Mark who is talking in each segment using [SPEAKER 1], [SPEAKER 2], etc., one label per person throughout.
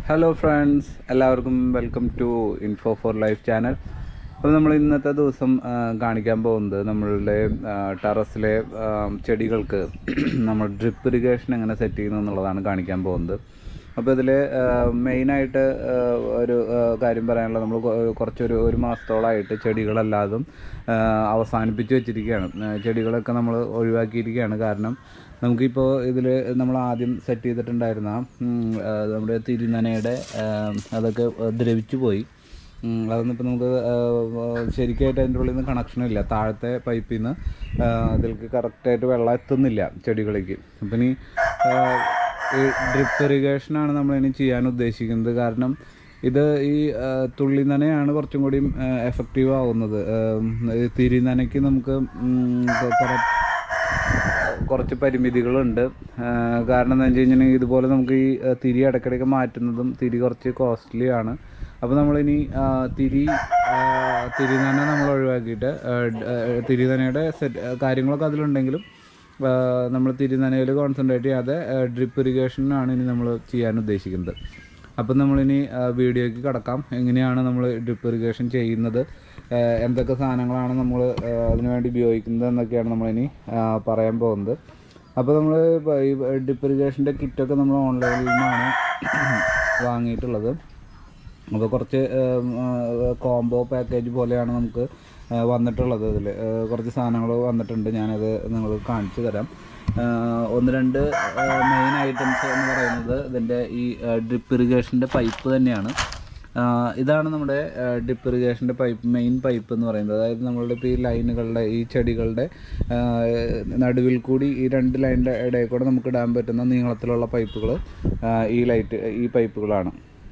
[SPEAKER 1] hello friends എല്ലാവർക്കും welcome to info for life channel അപ്പോൾ നമ്മൾ ഇന്നത്തെ ദിവസം ആ, കാണിക്കാൻ പോകുന്നത് നമ്മളുടെ ടെറസിലെ ചെടികൾക്ക് നമ്മൾ ഡ്രിപ്പ് ഇറിഗേഷൻ എങ്ങനെ സെറ്റ് ചെയ്യുന്നു എന്നുള്ളതാണ് കാണിക്കാൻ പോകുന്നത് അപ്പോൾ ഇതിൽ മെയിനായിട്ട് ഒരു ആ, കാര്യം പറയാനുള്ളത് നമ്മൾ കൊ- കുറച്ചൊരു ഒരു മാസത്തോളമായിട്ട് ചെടികളെല്ലാതും ആ, അവസാനിപ്പിച്ച് വെച്ചിരിക്കുകയാണ് ആ, ചെടികളൊക്കെ നമ്മൾ ഒഴിവാക്കിയിരിക്കുകയാണ് കാരണം നമുക്കിപ്പോൾ ഇതിൽ നമ്മൾ ആദ്യം സെറ്റ് ചെയ്തിട്ടുണ്ടായിരുന്ന ഉം, ആ, നമ്മുടെ തിരുനനയുടെ ആ, അതൊക്കെ ദ്രവിച്ചു പോയി ഉം, അതൊന്നും ഇപ്പോൾ നമുക്ക് ആ, ശരിക്കായിട്ട് അതിൻ്റെ ഉള്ളിൽ നിന്ന് കണക്ഷൻ ഇല്ല താഴത്തെ പൈപ്പിൽ നിന്ന് അതിലേക്ക് കറക്റ്റായിട്ട് വെള്ളം എത്തുന്നില്ല ചെടികളിലേക്ക് അപ്പം ഇനി ആ, ഈ ഡ്രിപ്പ് ഇറിഗേഷനാണ് നമ്മളിനി ചെയ്യാൻ ഉദ്ദേശിക്കുന്നത് കാരണം ഇത് ഈ ആ, തുള്ളി നനയാണ് കുറച്ചും കൂടി എഫക്റ്റീവ് ആവുന്നത് ആ, ഈ തിരി നനയ്ക്ക് നമുക്ക് ഉം, കുറെ കുറച്ച് പരിമിതികളുണ്ട് ആ, കാരണം എന്താ വെച്ച് കഴിഞ്ഞാൽ ഇതുപോലെ നമുക്ക് ഈ ആ, തിരി ഇടയ്ക്കിടയ്ക്ക് മാറ്റുന്നതും തിരി കുറച്ച് കോസ്റ്റ്ലി ആണ് അപ്പോൾ നമ്മളിനി ആ, തിരി ആ, തിരിനന നമ്മൾ ഒഴിവാക്കിയിട്ട് ആ, ഡ- ആ, തിരിനനയുടെ സെറ്റ് കാര്യങ്ങളൊക്കെ അതിലുണ്ടെങ്കിലും നമ്മൾ തിരിനനയിൽ കോൺസെൻട്രേറ്റ് ചെയ്യാതെ ഡ്രിപ്പ് ഇറിഗേഷനാണ് ഇനി നമ്മൾ ചെയ്യാൻ ഉദ്ദേശിക്കുന്നത് അപ്പം നമ്മളിനി ആ, വീഡിയോയ്ക്ക് കടക്കാം എങ്ങനെയാണ് നമ്മൾ ഡ്രിപ്പ് ഇറിഗേഷൻ ചെയ്യുന്നത് ആ, എന്തൊക്കെ സാധനങ്ങളാണ് നമ്മൾ അതിനുവേണ്ടി ഉപയോഗിക്കുന്നത് എന്നൊക്കെയാണ് നമ്മളിനി ആ, പറയാൻ പോകുന്നത് അപ്പോൾ നമ്മൾ ഈ ഡ്രിപ്പ് ഇറിഗേഷൻ്റെ കിറ്റൊക്കെ നമ്മൾ ഓൺലൈനിൽ നിന്നാണ് വാങ്ങിയിട്ടുള്ളത് അപ്പോൾ കുറച്ച് കോംബോ പാക്കേജ് പോലെയാണ് നമുക്ക് ആ, വന്നിട്ടുള്ളത് ഇതിൽ കുറച്ച് സാധനങ്ങൾ വന്നിട്ടുണ്ട് ഞാനത് നിങ്ങൾക്ക് കാണിച്ചു തരാം ആ, ഒന്ന് രണ്ട് മെയിൻ ഐറ്റംസ് എന്ന് പറയുന്നത് ഇതിൻ്റെ ഈ ഡ്രിപ്പ് ഇറിഗേഷൻ്റെ പൈപ്പ് തന്നെയാണ് ആ, ഇതാണ് നമ്മുടെ ഡ്രിപ്പ് ഇറിഗേഷൻ്റെ പൈപ്പ് മെയിൻ പൈപ്പ് എന്ന് പറയുന്നത് അതായത് നമ്മളുടെ ഇപ്പോൾ ഈ ലൈനുകളുടെ ഈ ചെടികളുടെ ആ, നടുവിൽ കൂടി ഈ രണ്ട് ലൈനിൻ്റെ ഇടയിൽ കൂടെ നമുക്ക് ഇടാൻ പറ്റുന്ന നീളത്തിലുള്ള പൈപ്പുകൾ ഈ ലൈറ്റ് ഈ പൈപ്പുകളാണ്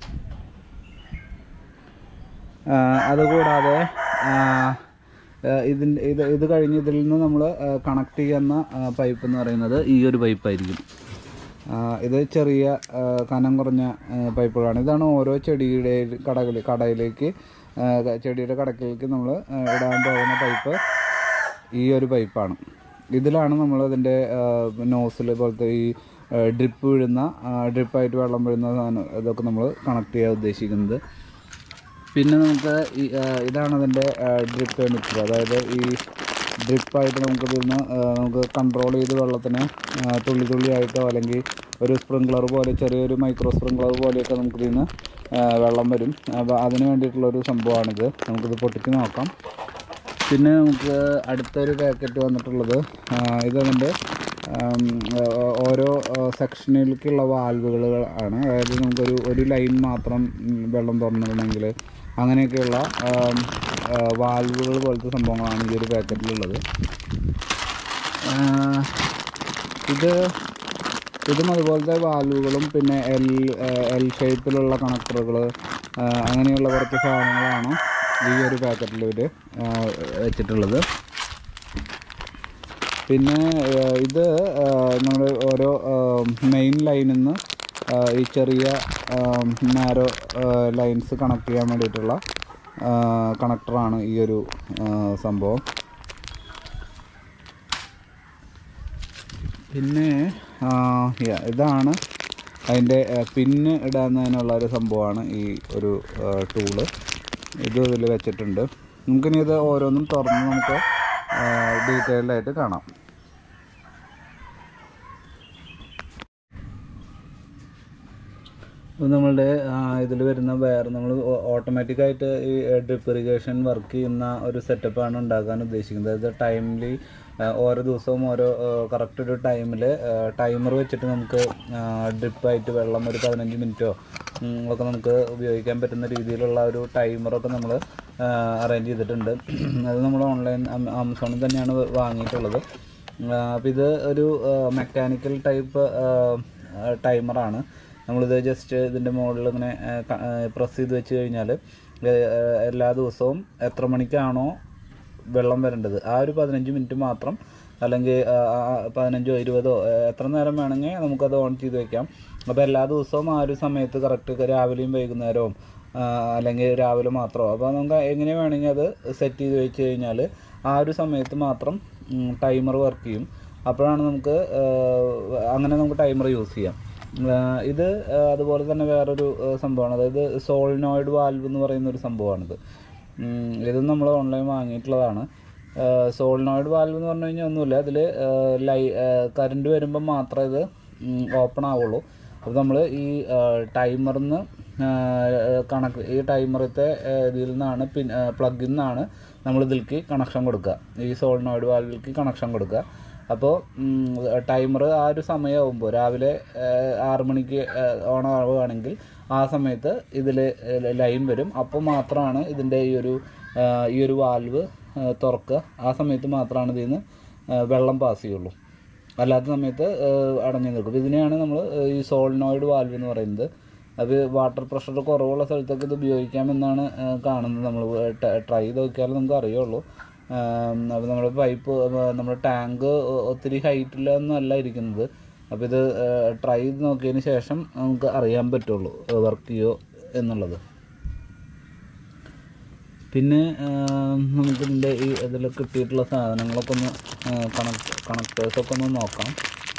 [SPEAKER 1] ആ, അതുകൂടാതെ ഇതിൻ്റെ ഇത് ഇത് കഴിഞ്ഞ് ഇതിൽ നിന്ന് നമ്മൾ കണക്ട് ചെയ്യുന്ന പൈപ്പ് എന്ന് പറയുന്നത് ഈ ഒരു പൈപ്പായിരിക്കും ആ, ഇത് ചെറിയ ആ, കനം കുറഞ്ഞ ആ, പൈപ്പുകളാണ് ഇതാണ് ഓരോ ചെടിയുടെ കടകളിൽ കടയിലേക്ക് ആ, ചെടിയുടെ കടക്കിലേക്ക് നമ്മൾ ഇടാൻ പോകുന്ന പൈപ്പ് ഈ ഒരു പൈപ്പാണ് ഇതിലാണ് നമ്മൾ അതിൻ്റെ നോസിൽ പോലത്തെ ഈ ഡ്രിപ്പ് വീഴുന്ന ഡ്രിപ്പായിട്ട് വെള്ളം വീഴുന്ന സാധനം ഇതൊക്കെ നമ്മൾ കണക്ട് ചെയ്യാൻ ഉദ്ദേശിക്കുന്നത് പിന്നെ നമുക്ക് ഈ ആ, ഇതാണ് അതിൻ്റെ ഡ്രിപ്പ് മിക്സർ അതായത് ഈ ഡ്രിപ്പായിട്ട് നമുക്ക് ഇതിന്ന് നമുക്ക് കൺട്രോൾ ചെയ്ത് വെള്ളത്തിനെ ആ, തുള്ളി തുള്ളിയായിട്ടോ അല്ലെങ്കിൽ ഒരു സ്പ്രിങ്ക്ലർ പോലെ ചെറിയൊരു മൈക്രോ സ്പ്രിങ്ക്ലർ പോലെയൊക്കെ നമുക്ക് ഇതിന്ന് വെള്ളം വരും അപ്പോൾ അതിന് വേണ്ടിയിട്ടുള്ളൊരു സംഭവമാണിത് നമുക്കിത് പൊട്ടിച്ച് നോക്കാം പിന്നെ നമുക്ക് അടുത്തൊരു പാക്കറ്റ് വന്നിട്ടുള്ളത് ആ, ഇതതിൻ്റെ ആം, ഓ- ഓരോ സെക്ഷനിലേക്കുള്ള വാൽവുകൾ ആണ് അതായത് നമുക്കൊരു ഒരു ലൈൻ മാത്രം ഉം, വെള്ളം തുറന്നിടണമെങ്കിൽ അങ്ങനെയൊക്കെയുള്ള ആം, ആ, വാൽവുകൾ പോലത്തെ സംഭവങ്ങളാണ് ഈ ഒരു പാക്കറ്റിലുള്ളത് ആ, ഇത് ഇതും അതുപോലത്തെ വാൽവുകളും പിന്നെ എൽ എൽ ഷേപ്പിലുള്ള കണക്ടറുകൾ അങ്ങനെയുള്ള കുറച്ച് സാധനങ്ങളാണ് ഈ ഒരു പാക്കറ്റിൽ ഇവർ വെച്ചിട്ടുള്ളത് പിന്നെ ആ, ഇത് നമ്മൾ ഓരോ മെയിൻ ലൈനിൽ നിന്ന് ആ, ഈ ചെറിയ നാരോ ലൈൻസ് കണക്ട് ചെയ്യാൻ വേണ്ടിയിട്ടുള്ള കണക്ടറാണ് ഈ ഒരു ആ, സംഭവം പിന്നെ ആ, yeah, ഇതാണ് അതിൻ്റെ പിന്ന് ഇടാന്നതിനുള്ള ഒരു സംഭവമാണ് ഈ ഒരു ടൂള് ഇത് ഇതിൽ വെച്ചിട്ടുണ്ട് നമുക്കിനി ഇത് ഓരോന്നും തുറന്ന് നമുക്ക് ഡീറ്റെയിൽഡായിട്ട് കാണാം അപ്പോൾ നമ്മളുടെ ഇതിൽ വരുന്ന വേറെ നമ്മൾ ഓട്ടോമാറ്റിക്കായിട്ട് ഈ ഡ്രിപ്പ് ഇറിഗേഷൻ വർക്ക് ചെയ്യുന്ന ഒരു സെറ്റപ്പാണ് ഉണ്ടാക്കാൻ ഉദ്ദേശിക്കുന്നത് അതായത് ടൈംലി ഓരോ ദിവസവും ഓരോ കറക്റ്റ് ഒരു ടൈമിൽ ടൈമർ വെച്ചിട്ട് നമുക്ക് ഡ്രിപ്പായിട്ട് വെള്ളം ഒരു പതിനഞ്ച് മിനിറ്റോ ഒക്കെ നമുക്ക് ഉപയോഗിക്കാൻ പറ്റുന്ന രീതിയിലുള്ള ഒരു ടൈമറൊക്കെ നമ്മൾ അറേഞ്ച് ചെയ്തിട്ടുണ്ട് അത് നമ്മൾ ഓൺലൈൻ ആമസോണിൽ തന്നെയാണ് വാങ്ങിയിട്ടുള്ളത് അപ്പോൾ ഇത് ഒരു മെക്കാനിക്കൽ ടൈപ്പ് ടൈമറാണ് നമ്മളിത് ജസ്റ്റ് ഇതിൻ്റെ മുകളിൽ ഇങ്ങനെ പ്രസ് ചെയ്ത് വെച്ച് കഴിഞ്ഞാൽ എല്ലാ ദിവസവും എത്ര മണിക്കാണോ വെള്ളം വരേണ്ടത് ആ ഒരു പതിനഞ്ച് മിനിറ്റ് മാത്രം അല്ലെങ്കിൽ ആ, ആ, പതിനഞ്ചോ ഇരുപതോ ആ, എത്ര നേരം വേണമെങ്കിൽ നമുക്കത് ഓൺ ചെയ്ത് വെക്കാം അപ്പോൾ എല്ലാ ദിവസവും ആ ഒരു സമയത്ത് കറക്റ്റ് രാവിലെയും വൈകുന്നേരവും ആ, അല്ലെങ്കിൽ രാവിലെ മാത്രമോ അപ്പോൾ നമുക്ക് എങ്ങനെ വേണമെങ്കിൽ അത് സെറ്റ് ചെയ്ത് വെച്ച് കഴിഞ്ഞാൽ ആ ഒരു സമയത്ത് മാത്രം ടൈമർ വർക്ക് ചെയ്യും അപ്പോഴാണ് നമുക്ക് ആ, അങ്ങനെ നമുക്ക് ടൈമർ യൂസ് ചെയ്യാം ആഹ് ഇത് ആഹ് അതുപോലെ തന്നെ വേറൊരു ആഹ് സംഭവമാണ് അതായത് സോളിനോയിഡ് വാൽവ് എന്ന് പറയുന്ന ഒരു സംഭവമാണിത് ഉം, ഇത് നമ്മൾ ഓൺലൈൻ വാങ്ങിയിട്ടുള്ളതാണ് സോളിനോയിഡ് വാൽവ് എന്ന് പറഞ്ഞു കഴിഞ്ഞാൽ ഒന്നുമില്ല ഇതിൽ ലൈ കറണ്ട് വരുമ്പോൾ മാത്രമേ ഇത് ഓപ്പൺ ആവുള്ളൂ അപ്പോൾ നമ്മൾ ഈ ടൈമറിൽ നിന്ന് കണക്ക് ഈ ടൈമറത്തെ ഇതിൽ നിന്നാണ് പിൻ പ്ലഗിൽ നിന്നാണ് നമ്മൾ ഇതിലേക്ക് കണക്ഷൻ കൊടുക്കുക ഈ സോളിനോയിഡ് വാൽവിലേക്ക് കണക്ഷൻ കൊടുക്കുക അപ്പോൾ ടൈമർ ആ ഒരു സമയമാകുമ്പോൾ രാവിലെ ഏഹ്, ആറ് മണിക്ക് ഓൺ ആവുകയാണെങ്കിൽ ആ സമയത്ത് ഇതിൽ ലൈൻ വരും അപ്പോൾ മാത്രമാണ് ഇതിൻ്റെ ഈ ഒരു ആഹ്, ഈ ഒരു വാൽവ് തുറക്കുക ആ സമയത്ത് മാത്രമാണ് ഇതിൽ നിന്ന് ആഹ്, വെള്ളം പാസ് ചെയ്യുള്ളൂ അല്ലാത്ത സമയത്ത് ആഹ്, അടഞ്ഞു നിൽക്കും ഇതിനെയാണ് നമ്മൾ ഈ സോളിനോയിഡ് വാൽവ് എന്ന് പറയുന്നത് അത് വാട്ടർ പ്രഷർ കുറവുള്ള സ്ഥലത്തൊക്കെ ഇത് ഉപയോഗിക്കാമെന്നാണ് ആഹ്, കാണുന്നത് നമ്മൾ ട്രൈ ചെയ്ത് നോക്കിയാലേ നമുക്ക് അറിയുള്ളൂ അപ്പോൾ നമ്മുടെ പൈപ്പ് നമ്മുടെ ടാങ്ക് ഒത്തിരി ഹൈറ്റിലൊന്നും അല്ല ഇരിക്കുന്നത് അപ്പോൾ ഇത് ട്രൈ ചെയ്ത് നോക്കിയതിന് ശേഷം നമുക്ക് അറിയാൻ പറ്റുള്ളൂ വർക്ക് ചെയ്യോ എന്നുള്ളത് പിന്നെ നമുക്കിതിൻ്റെ ഈ ഇതിൽ കിട്ടിയിട്ടുള്ള സാധനങ്ങളൊക്കെ ഒന്ന് കണക്ട് കണക്ടേഴ്സൊക്കെ ഒന്ന് നോക്കാം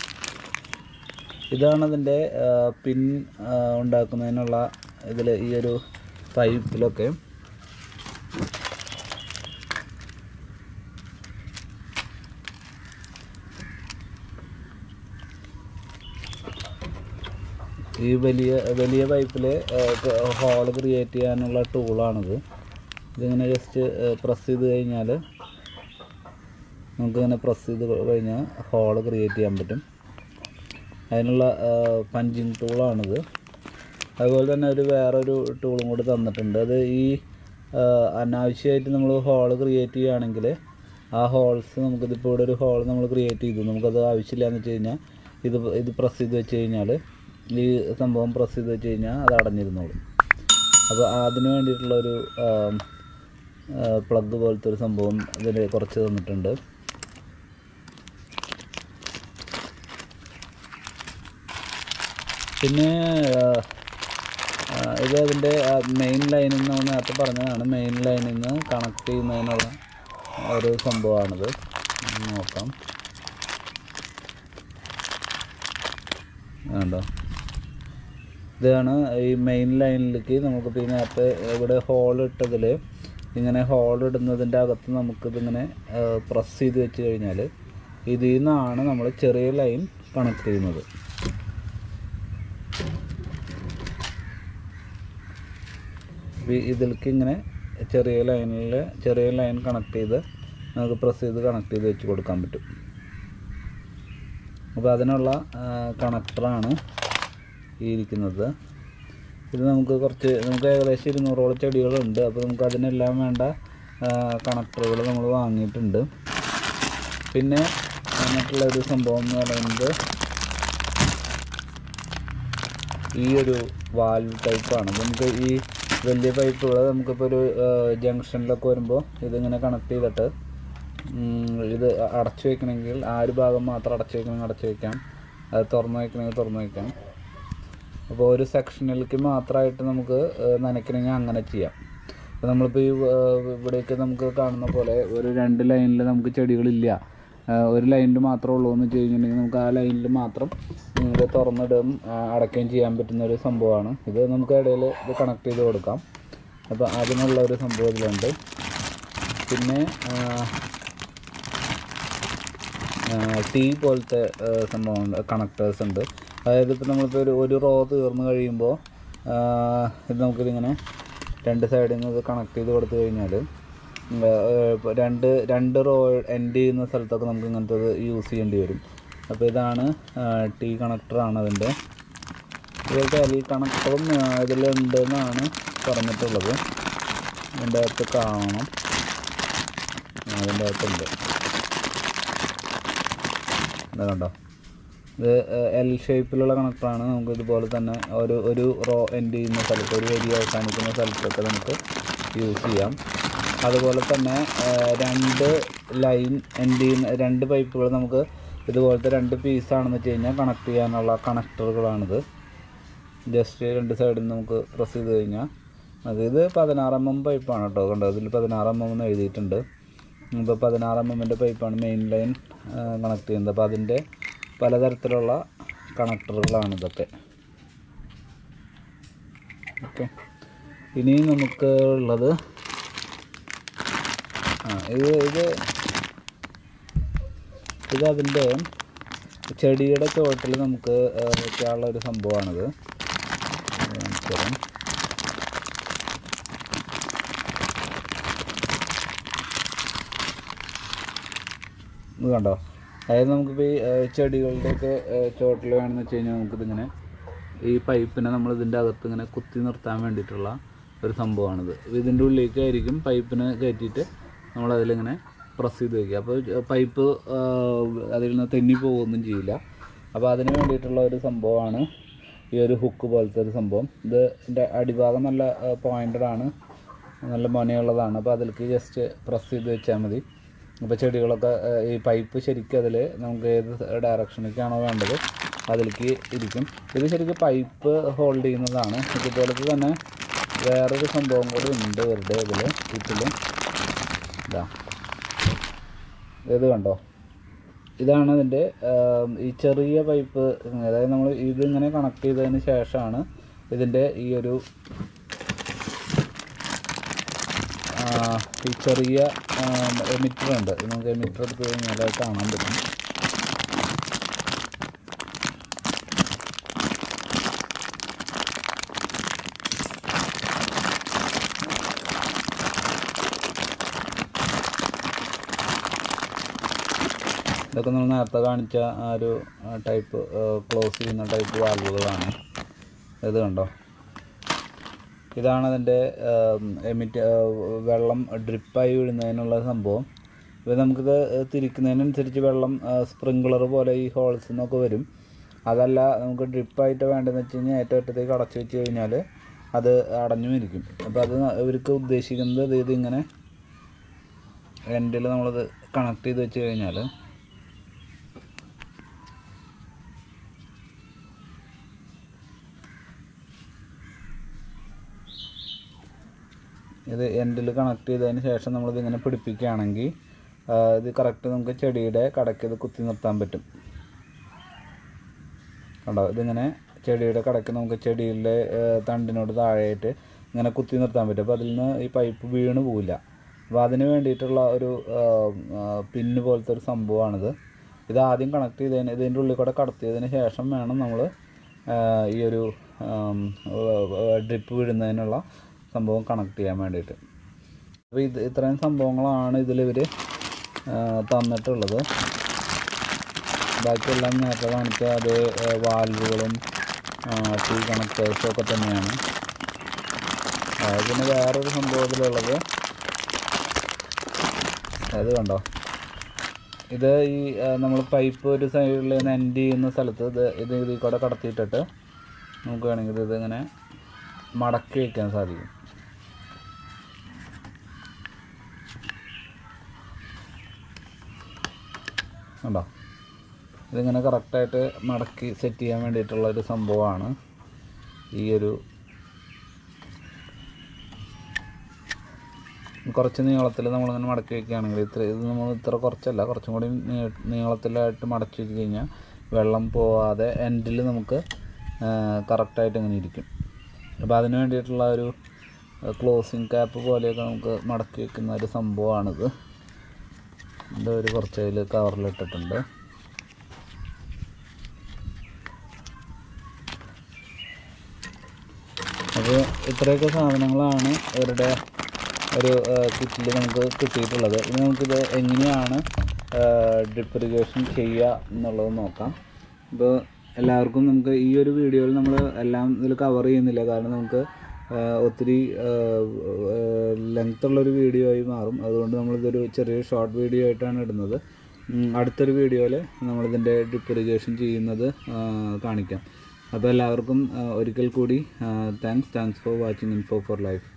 [SPEAKER 1] ഇതാണ് അതിൻ്റെ പിൻ ഉണ്ടാക്കുന്നതിനുള്ള ഇതിൽ ഈ ഒരു പൈപ്പിലൊക്കെ ഈ വലിയ വലിയ പൈപ്പിൽ ഹോൾ ക്രിയേറ്റ് ചെയ്യാനുള്ള ടൂളാണിത് ഇതിങ്ങനെ ജസ്റ്റ് പ്രസ് ചെയ്ത് കഴിഞ്ഞാൽ നമുക്കിങ്ങനെ പ്രസ് ചെയ്ത് കഴിഞ്ഞാൽ ഹോൾ ക്രിയേറ്റ് ചെയ്യാൻ പറ്റും അതിനുള്ള പഞ്ചിങ് ടൂളാണിത് അതുപോലെ തന്നെ ഒരു വേറൊരു ടൂളും കൂടി തന്നിട്ടുണ്ട് അത് ഈ ആ, അനാവശ്യമായിട്ട് നമ്മൾ ഹോൾ ക്രിയേറ്റ് ചെയ്യുകയാണെങ്കിൽ ആ ഹോൾസ് നമുക്കിതിപ്പോൾ ഇവിടെ ഒരു ഹോൾ നമ്മൾ ക്രിയേറ്റ് ചെയ്തു നമുക്കത് ആവശ്യമില്ല എന്ന് വെച്ച് കഴിഞ്ഞാൽ ഇത് ഇത് പ്രസ് ചെയ്ത് വെച്ച് കഴിഞ്ഞാൽ ഈ സംഭവം പ്രസ് ചെയ്ത് വെച്ച് കഴിഞ്ഞാൽ അത് അടഞ്ഞിരുന്നോളും അപ്പോൾ അതിന് വേണ്ടിയിട്ടുള്ളൊരു പ്ലഗ് പോലത്തെ ഒരു സംഭവം ഇതിൽ കുറച്ച് തന്നിട്ടുണ്ട് പിന്നെ ആ, ആ, ഇത് അതിൻ്റെ മെയിൻ ലൈനിൽ നിന്ന് നേരത്തെ പറഞ്ഞതാണ് മെയിൻ ലൈനിൽ നിന്ന് കണക്ട് ചെയ്യുന്നതിനുള്ള ഒരു സംഭവമാണിത് ഒന്ന് നോക്കാം വേണ്ടോ ഇതാണ് ഈ മെയിൻ ലൈനിലേക്ക് നമുക്കിപ്പോൾ ഈ നേരത്തെ ഇവിടെ ഹോൾ ഇട്ടതിൽ ഇങ്ങനെ ഹോൾ ഇടുന്നതിൻ്റെ അകത്ത് നമുക്കിതിങ്ങനെ പ്രസ് ചെയ്ത് വെച്ച് കഴിഞ്ഞാൽ ഇതിൽ നിന്നാണ് നമ്മൾ ചെറിയ ലൈൻ കണക്ട് ചെയ്യുന്നത് ഈ ഇതിലേക്ക് ഇങ്ങനെ ചെറിയ ലൈനിൽ ചെറിയ ലൈൻ കണക്ട് ചെയ്ത് നമുക്ക് പ്രസ് ചെയ്ത് കണക്ട് ചെയ്ത് വെച്ച് കൊടുക്കാൻ പറ്റും അപ്പോൾ അതിനുള്ള കണക്ടറാണ് ഈ ഇരിക്കുന്നത് ഇത് നമുക്ക് കുറച്ച് നമുക്ക് ഏകദേശം ഇരുന്നൂറോളം ചെടികളുണ്ട് അപ്പോൾ നമുക്ക് അതിനെല്ലാം വേണ്ട കണക്ടറുകൾ നമ്മൾ വാങ്ങിയിട്ടുണ്ട് പിന്നെ മറ്റുള്ള ഒരു സംഭവം എന്ന് പറയുന്നത് ഈ ഒരു വാൽവ് ടൈപ്പാണ് നമുക്ക് ഈ വലിയ പൈപ്പുകൾ നമുക്കിപ്പോൾ ഒരു ജംഗ്ഷനിലൊക്കെ വരുമ്പോൾ ഇതിങ്ങനെ കണക്ട് ചെയ്തിട്ട് ഉം, ഇത് അടച്ചു വെക്കണമെങ്കിൽ ആ ഒരു ഭാഗം മാത്രം അടച്ചു വെക്കണമെങ്കിൽ അടച്ചു വെക്കാം അത് തുറന്നു വെക്കണമെങ്കിൽ തുറന്നു വെക്കാം അപ്പോൾ ഒരു സെക്ഷനിലേക്ക് മാത്രമായിട്ട് നമുക്ക് ഏഹ്, നനയ്ക്കണമെങ്കിൽ അങ്ങനെ ചെയ്യാം അപ്പോൾ നമ്മളിപ്പോൾ ഈ ഏഹ്, ഇവിടേക്ക് നമുക്ക് കാണുന്ന പോലെ ഒരു രണ്ട് ലൈനിൽ നമുക്ക് ചെടികളില്ല ഏഹ്, ഒരു ലൈനിൽ മാത്രമേ ഉള്ളൂ എന്ന് വെച്ച് കഴിഞ്ഞിട്ടുണ്ടെങ്കിൽ നമുക്ക് ആ ലൈനിൽ മാത്രം ഇത് തുറന്നിടുകയും ആ, അടയ്ക്കുകയും ചെയ്യാൻ പറ്റുന്ന ഒരു സംഭവമാണ് ഇത് നമുക്ക് ഇടയിൽ ഇത് കണക്ട് ചെയ്ത് കൊടുക്കാം അപ്പോൾ അതിനുള്ള ഒരു സംഭവം ഇതിലുണ്ട് പിന്നെ ടീ പോലത്തെ ആ, സംഭവമുണ്ട് കണക്ടേഴ്സ് ഉണ്ട് അതായത് ഇപ്പോൾ നമ്മളിപ്പോൾ ഒരു ഒരു റോ തീർന്നു കഴിയുമ്പോൾ ആ, ഇത് നമുക്കിതിങ്ങനെ രണ്ട് സൈഡിൽ നിന്ന് ഇത് കണക്ട് ചെയ്ത് കൊടുത്തു കഴിഞ്ഞാൽ ഇപ്പോൾ രണ്ട് രണ്ട് റോ എൻഡ് ചെയ്യുന്ന സ്ഥലത്തൊക്കെ നമുക്ക് ഇങ്ങനത്തെ യൂസ് ചെയ്യേണ്ടി വരും അപ്പോൾ ഇതാണ് ടീ കണക്ടറാണ് അതിൻ്റെ ഇതുപോലത്തെ എൽ കണക്ടറും ഇതിലുണ്ട് എന്നാണ് പറഞ്ഞിട്ടുള്ളത് ഇതിൻ്റെ അകത്ത് കാണണം ആ, അതിൻ്റെ അകത്തുണ്ട് ഇത് കണ്ടോ ഇത് എൽ ഷേപ്പിലുള്ള കണക്ടറാണ് നമുക്ക് ഇതുപോലെ തന്നെ ഒരു ഒരു റോ എൻഡ് ചെയ്യുന്ന സ്ഥലത്ത് ഒരു വരി അവസാനിക്കുന്ന സ്ഥലത്തൊക്കെ നമുക്ക് യൂസ് ചെയ്യാം അതുപോലെ തന്നെ ആ, രണ്ട് ലൈൻ എൻഡ് ചെയ്യുന്ന രണ്ട് പൈപ്പുകൾ നമുക്ക് ഇതുപോലത്തെ രണ്ട് പീസാണെന്ന് വെച്ച് കഴിഞ്ഞാൽ കണക്ട് ചെയ്യാനുള്ള കണക്ടറുകളാണിത് ജസ്റ്റ് രണ്ട് സൈഡിൽ നിന്ന് നമുക്ക് പ്രസ് ചെയ്ത് കഴിഞ്ഞാൽ അത് ഇത് പതിനാറ് എം എം പൈപ്പാണ് കേട്ടോ കണ്ടോ ഇതിൽ പതിനാറ് എം എം എന്ന് എഴുതിയിട്ടുണ്ട് ഇപ്പോൾ പതിനാറ് എം എമ്മിൻ്റെ പൈപ്പാണ് മെയിൻ ലൈൻ കണക്ട് ചെയ്യുന്നത് അപ്പോൾ അതിൻ്റെ പലതരത്തിലുള്ള കണക്ടറുകളാണ് ഇതൊക്കെ ഓക്കെ ഇനി നമുക്ക് ഉള്ളത് ആ ഇത് ഇത് ഇത് അതിൻ്റെ ചെടിയുടെ ചുവട്ടിൽ നമുക്ക് ആ, വെക്കാനുള്ള ഒരു സംഭവമാണിത് ഇത് കാണിച്ചു തരാം ഇത് കണ്ടോ അതായത് നമുക്കിപ്പോൾ ഈ ഏ, ചെടികളുടെയൊക്കെ ചോട്ടിൽ വേണമെന്ന് വെച്ച് കഴിഞ്ഞാൽ നമുക്കിതിങ്ങനെ ഈ പൈപ്പിനെ നമ്മൾ ഇതിൻ്റെ അകത്ത് ഇങ്ങനെ കുത്തി നിർത്താൻ വേണ്ടിയിട്ടുള്ള ഒരു സംഭവമാണിത് അപ്പോൾ ഇതിൻ്റെ ഉള്ളിലേക്കായിരിക്കും പൈപ്പിനെ കയറ്റിയിട്ട് നമ്മളതിലിങ്ങനെ പ്രസ് ചെയ്ത് വയ്ക്കുക അപ്പോൾ പൈപ്പ് ആ, അതിൽ നിന്ന് തെന്നി പോകുകയൊന്നും ചെയ്യില്ല അപ്പോൾ അതിന് വേണ്ടിയിട്ടുള്ള ഒരു സംഭവമാണ് ഈ ഒരു ഹുക്ക് പോലത്തെ ഒരു സംഭവം ഇത് ഇതിൻ്റെ അടിഭാഗം നല്ല പോയിൻറ്റഡ് ആണ് നല്ല മൊനയുള്ളതാണ് അപ്പോൾ അതിലേക്ക് ജസ്റ്റ് പ്രസ് ചെയ്ത് വെച്ചാൽ മതി അപ്പോൾ ചെടികളൊക്കെ ആ, ഈ പൈപ്പ് ശരിക്കും അതിൽ നമുക്ക് ഏത് ഡയറക്ഷനിലേക്കാണോ വേണ്ടത് അതിലേക്ക് ഇരിക്കും ഇത് ശരിക്കും പൈപ്പ് ഹോൾഡ് ചെയ്യുന്നതാണ് ഇതുപോലത്തെ തന്നെ വേറൊരു സംഭവം കൂടി ഉണ്ട് ഇവരുടെ ഇതിൽ ഇതിൽ ഇതാ ഇത് കണ്ടോ ഇതാണ് അതിൻ്റെ ഈ ചെറിയ പൈപ്പ് അതായത് നമ്മൾ ഇതിങ്ങനെ കണക്ട് ചെയ്തതിന് ശേഷമാണ് ഇതിൻ്റെ ഈ ഒരു ആ, ഈ ചെറിയ എമിറ്റർ ഉണ്ട് ഇത് നമുക്ക് എമിറ്റർ എടുത്ത് കഴിഞ്ഞാൽ അത് കാണാൻ പറ്റും ഇതൊക്കെ നമ്മൾ നേരത്തെ കാണിച്ച ആ ഒരു ടൈപ്പ് ക്ലോസ് ചെയ്യുന്ന ടൈപ്പ് വാൽവുകളാണ് ഇത് കണ്ടോ ഇതാണ് അതിൻ്റെ എമിറ്റ് വെള്ളം ഡ്രിപ്പായി വീഴുന്നതിനുള്ള സംഭവം ഇത് നമുക്കിത് തിരിക്കുന്നതിനനുസരിച്ച് വെള്ളം സ്പ്രിങ്ക്ലർ പോലെ ഈ ഹോൾസിൽ നിന്നൊക്കെ വരും അതല്ല നമുക്ക് ഡ്രിപ്പായിട്ട് വേണ്ടതെന്ന് വെച്ച് കഴിഞ്ഞാൽ ഏറ്റവും അറ്റത്തേക്ക് അടച്ചു വെച്ച് കഴിഞ്ഞാൽ അത് അടഞ്ഞു ഇരിക്കും അപ്പോൾ അത് ഇവർക്ക് ഉദ്ദേശിക്കുന്നത് ഇത് ഇതിങ്ങനെ എൻഡിൽ നമ്മളത് കണക്ട് ചെയ്ത് വെച്ച് കഴിഞ്ഞാൽ ഇത് എൻഡിൽ കണക്ട് ചെയ്തതിന് ശേഷം നമ്മളിത് ഇങ്ങനെ പിടിപ്പിക്കുകയാണെങ്കിൽ ആ, ഇത് കറക്റ്റ് നമുക്ക് ചെടിയുടെ കടയ്ക്ക് ഇത് കുത്തി നിർത്താൻ പറ്റും കണ്ടോ ഇതിങ്ങനെ ചെടിയുടെ കടയ്ക്ക് നമുക്ക് ചെടിയുടെ ആ, തണ്ടിനോട് താഴെയായിട്ട് ഇങ്ങനെ കുത്തി നിർത്താൻ പറ്റും അപ്പോൾ അതിൽ നിന്ന് ഈ പൈപ്പ് വീണ് പോവില്ല അപ്പോൾ അതിന് വേണ്ടിയിട്ടുള്ള ഒരു ആ, ആ, പിന്ന് പോലത്തെ ഒരു സംഭവമാണിത് ഇത് ആദ്യം കണക്ട് ചെയ്തതിന് ഇതിൻ്റെ ഉള്ളിൽ കൂടെ കടത്തിയതിന് ശേഷം വേണം നമ്മൾ ഈ ഒരു ഡ്രിപ്പ് വിടുന്നതിനുള്ള സംഭവം കണക്ട് ചെയ്യാൻ വേണ്ടിയിട്ട് അപ്പോൾ ഇത് ഇത്രയും സംഭവങ്ങളാണ് ഇതിലിവർ തന്നിട്ടുള്ളത് ബാക്കിയെല്ലാം നേരത്തെ കാണിച്ച അതേ വാൽവുകളും ടീ കണക്ടേഴ്സും ഒക്കെ തന്നെയാണ് ആ, പിന്നെ വേറൊരു സംഭവത്തിലുള്ളത് അത് കണ്ടോ ഇത് ഈ നമ്മൾ പൈപ്പ് ഒരു സൈഡിൽ നിന്ന് എൻഡ് ചെയ്യുന്ന സ്ഥലത്ത് ഇത് ഇത് ഇതിൽ കൂടെ കടത്തിയിട്ടിട്ട് നമുക്ക് വേണമെങ്കിൽ ഇത് ഇങ്ങനെ മടക്കി വയ്ക്കാൻ സാധിക്കും കണ്ടോ ഇതിങ്ങനെ കറക്റ്റായിട്ട് മടക്കി സെറ്റ് ചെയ്യാൻ വേണ്ടിയിട്ടുള്ള ഒരു സംഭവമാണ് ഈ ഒരു കുറച്ച് നീളത്തിൽ നമ്മളിങ്ങനെ മടക്കി വയ്ക്കുകയാണെങ്കിൽ ഇത്ര ഇത് നമ്മൾ ഇത്ര കുറച്ചല്ല കുറച്ചും കൂടി നീ- നീളത്തിലായിട്ട് മടക്കി വെച്ച് കഴിഞ്ഞാൽ വെള്ളം പോവാതെ എൻഡിൽ നമുക്ക് കറക്റ്റായിട്ട് ഇങ്ങനെ ഇരിക്കും അപ്പോൾ അതിന് വേണ്ടിയിട്ടുള്ള ഒരു ക്ലോസിങ് ക്യാപ്പ് പോലെയൊക്കെ നമുക്ക് മടക്കി വെക്കുന്ന ഒരു സംഭവമാണിത് ഇത് ഒരു കുറച്ച് അതിൽ കവറിലിട്ടിട്ടുണ്ട് അപ്പോൾ ഇത്രയൊക്കെ സാധനങ്ങളാണ് ഇവരുടെ ഒരു കിറ്റിൽ നമുക്ക് കിട്ടിയിട്ടുള്ളത് ഇനി നമുക്കിത് എങ്ങനെയാണ് ഡ്രിപ്പ് ഇറിഗേഷൻ ചെയ്യുക എന്നുള്ളത് നോക്കാം ഇപ്പോൾ എല്ലാവർക്കും നമുക്ക് ഈ ഒരു വീഡിയോയിൽ നമ്മൾ എല്ലാം ഇതിൽ കവർ ചെയ്യുന്നില്ല കാരണം നമുക്ക് ആ, ഒത്തിരി ലെങ്ത് ഉള്ളൊരു വീഡിയോ ആയി മാറും അതുകൊണ്ട് നമ്മളിതൊരു ചെറിയ ഷോർട്ട് വീഡിയോ ആയിട്ടാണ് ഇടുന്നത് ഉം, അടുത്തൊരു വീഡിയോയിൽ നമ്മളിതിൻ്റെ ഡ്രിപ്പ് ഇറിഗേഷൻ ചെയ്യുന്നത് ആ, കാണിക്കാം അപ്പോൾ എല്ലാവർക്കും ആ, ഒരിക്കൽ കൂടി thanks thanks for watching info for life